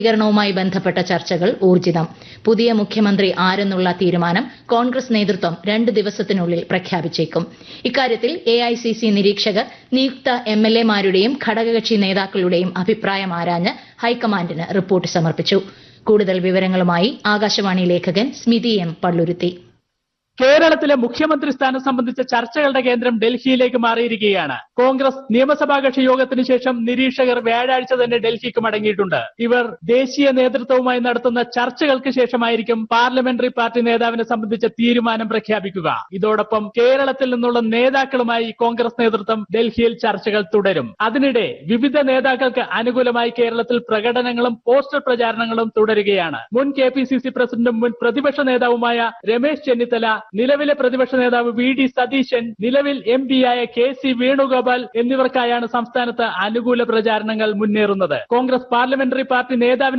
ീകരണവുമായി ബന്ധപ്പെട്ട ചർച്ചകൾ ഊർജിതം പുതിയ മുഖ്യമന്ത്രി ആരെന്നുള്ള തീരുമാനം കോൺഗ്രസ് നേതൃത്വം രണ്ട് ദിവസത്തിനുള്ളിൽ പ്രഖ്യാപിച്ചേക്കും ഇക്കാര്യത്തിൽ എഐസിസി നിരീക്ഷകർ നിയുക്ത എംഎൽഎമാരുടെയും ഘടകകക്ഷി നേതാക്കളുടെയും അഭിപ്രായം ആരാഞ്ഞ് ഹൈക്കമാൻഡിന് റിപ്പോർട്ട് സമർപ്പിച്ചു കൂടുതൽ വിവരങ്ങളുമായി ആകാശവാണി ലേഖകൻ സ്മിതി എം പള്ളുരുത്തി കേരളത്തിലെ മുഖ്യമന്ത്രി സ്ഥാനം സംബന്ധിച്ച ചർച്ചകളുടെ കേന്ദ്രം ഡൽഹിയിലേക്ക് മാറിയിരിക്കുകയാണ് കോൺഗ്രസ് നിയമസഭാ കക്ഷി യോഗത്തിന് ശേഷം നിരീക്ഷകർ വ്യാഴാഴ്ച തന്നെ ഡൽഹിക്ക് മടങ്ങിയിട്ടുണ്ട് ഇവർ ദേശീയ നേതൃത്വവുമായി നടത്തുന്ന ചർച്ചകൾക്ക് ശേഷമായിരിക്കും പാർലമെന്ററി പാർട്ടി നേതാവിനെ സംബന്ധിച്ച തീരുമാനം പ്രഖ്യാപിക്കുക ഇതോടൊപ്പം കേരളത്തിൽ നിന്നുള്ള നേതാക്കളുമായി കോൺഗ്രസ് നേതൃത്വം ഡൽഹിയിൽ ചർച്ചകൾ തുടരും അതിനിടെ വിവിധ നേതാക്കൾക്ക് അനുകൂലമായി കേരളത്തിൽ പ്രകടനങ്ങളും പോസ്റ്റർ പ്രചാരണങ്ങളും തുടരുകയാണ് മുൻ കെ പി സി സി പ്രസിഡന്റും മുൻ പ്രതിപക്ഷ നേതാവുമായ രമേശ് ചെന്നിത്തല നിലവിലെ പ്രതിപക്ഷ നേതാവ് വി ഡി സതീശൻ നിലവിൽ എം പിയായ കെ സി വേണുഗോപാൽ എന്നിവർക്കായാണ് സംസ്ഥാനത്ത് അനുകൂല പ്രചാരണങ്ങൾ മുന്നേറുന്നത് കോൺഗ്രസ് പാർലമെന്ററി പാർട്ടി നേതാവിനെ